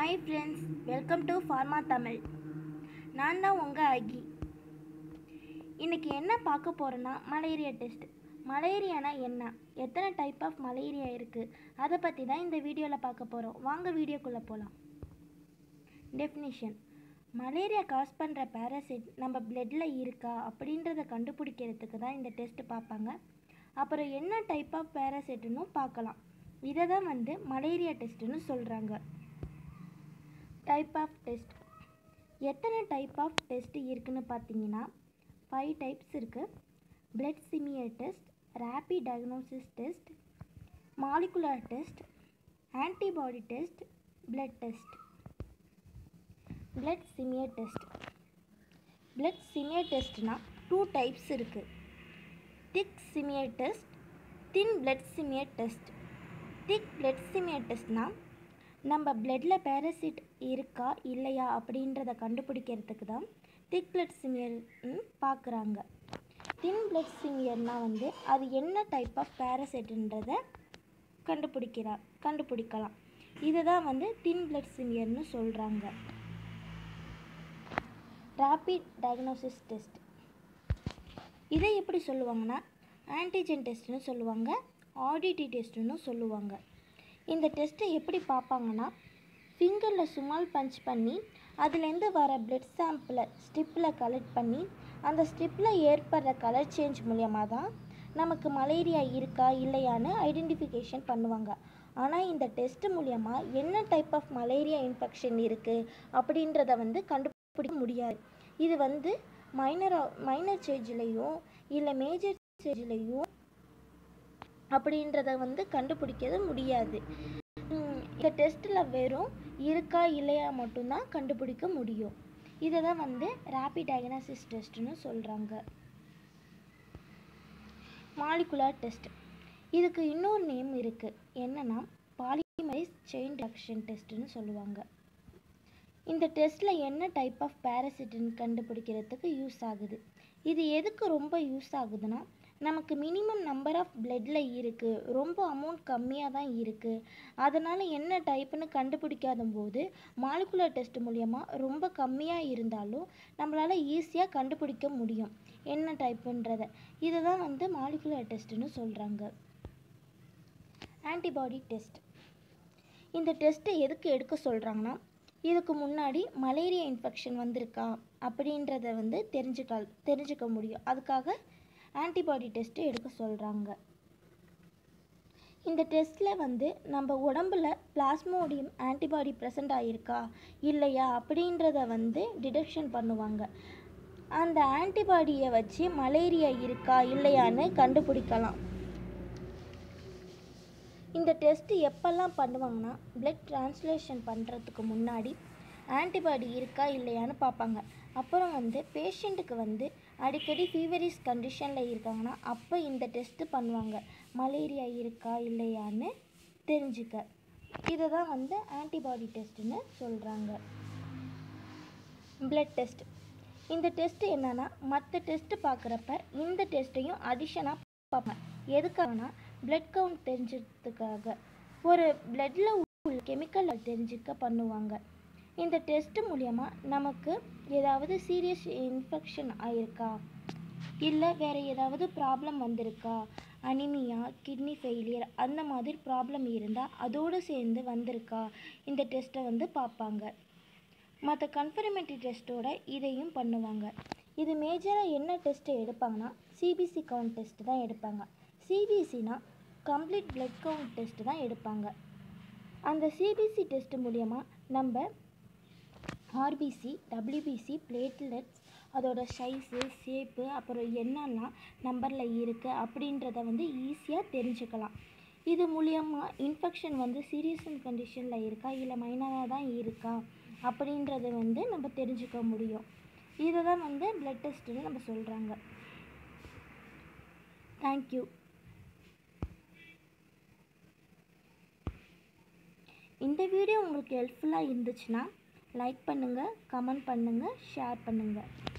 hi friends welcome to pharma Tamil நான் தான் உங்கள் அகி இன்னைக்கு என்ன பார்க்க போகிறோன்னா மலேரியா டெஸ்ட் மலேரியானா என்ன எத்தனை டைப் ஆஃப் மலேரியா இருக்குது அதை பற்றி தான் இந்த வீடியோவில் பார்க்க போகிறோம் வாங்க வீடியோக்குள்ளே போகலாம் டெஃபினிஷன் மலேரியா காஸ் பண்ணுற பேராசைட் நம்ம பிளட்டில் இருக்கா அப்படின்றத கண்டுபிடிக்கிறதுக்கு தான் இந்த டெஸ்ட் பார்ப்பாங்க அப்புறம் என்ன டைப் ஆஃப் பேராசைட்டுன்னு பார்க்கலாம் இதை தான் வந்து மலேரியா டெஸ்ட்டுன்னு சொல்கிறாங்க டைப் ஆஃப் டெஸ்ட் எத்தனை டைப் ஆஃப் டெஸ்ட் இருக்குன்னு பார்த்தீங்கன்னா ஃபைவ் டைப்ஸ் இருக்குது blood smear test rapid diagnosis test molecular test antibody test blood test blood smear test blood smear டெஸ்ட்னா டூ டைப்ஸ் இருக்குது thick smear test thin blood smear test thick blood smear டெஸ்ட்னால் நம்ம பிளட்டில் parasite இருக்கா இல்லையா அப்படின்றத கண்டுபிடிக்கிறதுக்கு தான் திக் பிளட் சிமியர்னு பார்க்குறாங்க தின் பிளட் சிமியர்னால் வந்து அது என்ன டைப் ஆஃப் பேரசைட்டுன்றத கண்டுபிடிக்கிறா கண்டுபிடிக்கலாம் இதை தான் வந்து தின் பிளட் சிமியர்னு சொல்கிறாங்க ரேபிட் டயக்னோசிஸ் டெஸ்ட் இதை எப்படி சொல்லுவாங்கன்னா ஆன்டிஜென் டெஸ்ட்னு சொல்லுவாங்க ஆடிடி டெஸ்ட்டுன்னு சொல்லுவாங்க இந்த டெஸ்ட்டை எப்படி பார்ப்பாங்கன்னா ஃபிங்கரில் சுமால் பஞ்ச் பண்ணி அதுலேருந்து வர பிளட் சாம்பிளை ஸ்ட்ரிப்பில் கலெக்ட் பண்ணி அந்த ஸ்ட்ரிப்பில் ஏற்படுற கலர் சேஞ்ச் மூலியமாக தான் நமக்கு மலேரியா இருக்கா இல்லையான்னு ஐடென்டிஃபிகேஷன் பண்ணுவாங்க ஆனால் இந்த டெஸ்ட் மூலியமாக என்ன டைப் ஆஃப் மலேரியா இன்ஃபெக்ஷன் இருக்குது அப்படின்றத வந்து கண்டுபிடிக்க முடியாது இது வந்து மைனர் மைனர் ஸ்டேஜ்லேயும் இல்லை மேஜர் ஸ்டேஜ்லேயும் அப்படின்றத வந்து கண்டுபிடிக்கிறது முடியாது உம், இந்த டெஸ்ட்டில் வெறும் இருக்கா இல்லையா மட்டும்தான் கண்டுபிடிக்க முடியும் இதை தான் வந்து ரேபிட் டயக்னாசிஸ் டெஸ்ட்னு சொல்கிறாங்க மாலிகுலர் டெஸ்ட் இதுக்கு இன்னொரு நேம் இருக்குது என்னன்னா பாலிமரைஸ் செயின் ரியாக்ஷன் டெஸ்ட்னு சொல்லுவாங்க இந்த டெஸ்ட்டில் என்ன டைப் ஆஃப் பேரசிட்னு கண்டுபிடிக்கிறதுக்கு யூஸ் ஆகுது இது எதுக்கு ரொம்ப யூஸ் ஆகுதுன்னா நமக்கு மினிமம் நம்பர் ஆஃப் பிளட்டில் இருக்குது ரொம்ப அமௌண்ட் கம்மியாக தான் இருக்குது அதனால் என்ன டைப்புன்னு கண்டுபிடிக்காத போது மாலிகுலர் டெஸ்ட் மூலியமாக ரொம்ப கம்மியாக இருந்தாலும் நம்மளால் ஈஸியாக கண்டுபிடிக்க முடியும் என்ன டைப்புன்றத இதை தான் வந்து மாலிகுலர் டெஸ்ட்டுன்னு சொல்கிறாங்க ஆன்டிபாடி டெஸ்ட் இந்த டெஸ்ட்டை எதுக்கு எடுக்க சொல்கிறாங்கன்னா இதுக்கு முன்னாடி மலேரியா இன்ஃபெக்ஷன் வந்திருக்கா அப்படின்றத வந்து தெரிஞ்சுக்க தெரிஞ்சுக்க முடியும் அதுக்காக ஆன்டிபாடி டெஸ்ட்டு எடுக்க சொல்கிறாங்க இந்த டெஸ்ட்டில் வந்து நம்ம உடம்புல பிளாஸ்மோடியம் ஆன்டிபாடி ப்ரெசண்ட் ஆகிருக்கா இல்லையா அப்படின்றத வந்து டிடெக்ஷன் பண்ணுவாங்க அந்த ஆன்டிபாடியை வச்சு மலேரியா இருக்கா இல்லையான்னு கண்டுபிடிக்கலாம் இந்த டெஸ்ட் எப்பெல்லாம் பண்ணுவாங்கன்னா பிளட் ட்ரான்ஸ்லேஷன் பண்ணுறதுக்கு முன்னாடி ஆன்டிபாடி இருக்கா இல்லையான்னு பார்ப்பாங்க அப்புறம் வந்து பேஷண்ட்டுக்கு வந்து அடிக்கடி ஃபீவரிஸ் கண்டிஷனில் இருக்காங்கன்னா அப்போ இந்த டெஸ்ட்டு பண்ணுவாங்க மலேரியா இருக்கா இல்லையான்னு தெரிஞ்சுக்க இதை தான் வந்து ஆன்டிபாடி டெஸ்ட்டுன்னு சொல்கிறாங்க பிளட் டெஸ்ட் இந்த டெஸ்ட் என்னன்னா மற்ற டெஸ்ட்டு பார்க்குறப்ப இந்த டெஸ்ட்டையும் அடிஷனாக பார்ப்பேன் எதுக்காகனா பிளட் கவுண்ட் தெரிஞ்சதுக்காக ஒரு பிளட்டில் உள்ள கெமிக்கல் தெரிஞ்சுக்க பண்ணுவாங்க இந்த டெஸ்ட் மூலயமா நமக்கு ஏதாவது சீரியஸ் இன்ஃபெக்ஷன் ஆயிருக்கா இல்லை வேறு ஏதாவது ப்ராப்ளம் வந்திருக்கா அனிமியா கிட்னி ஃபெயிலியர் அந்த மாதிரி ப்ராப்ளம் இருந்தால் அதோடு சேர்ந்து வந்திருக்கா இந்த டெஸ்ட்டை வந்து பார்ப்பாங்க மற்ற கன்ஃபர்மேட்டரி டெஸ்ட்டோட இதையும் பண்ணுவாங்க இது மேஜராக என்ன டெஸ்ட்டு எடுப்பாங்கன்னா சிபிசி கவுண்ட் டெஸ்ட் தான் எடுப்பாங்க சிபிசினா கம்ப்ளீட் பிளட் கவுண்ட் டெஸ்ட் தான் எடுப்பாங்க அந்த சிபிசி டெஸ்ட் மூலயமா நம்ம ஆர்பிசி டபிள்யூபிசி பிளேட்லெட்ஸ் அதோட சைஸு ஷேப்பு அப்புறம் என்னெல்லாம் நம்பரில் இருக்குது அப்படின்றத வந்து ஈஸியாக தெரிஞ்சுக்கலாம் இது மூலியமாக இன்ஃபெக்ஷன் வந்து சீரியஸ் கண்டிஷனில் இருக்கா இல்லை மைனராக தான் இருக்கா அப்படின்றத வந்து நம்ம தெரிஞ்சுக்க முடியும் இதை தான் வந்து பிளட் டெஸ்ட்டுன்னு நம்ம சொல்கிறாங்க தேங்க்யூ இந்த வீடியோ உங்களுக்கு ஹெல்ப்ஃபுல்லாக இருந்துச்சுன்னா லைக் பண்ணுங்கள் கமெண்ட் பண்ணுங்கள் ஷேர் பண்ணுங்கள்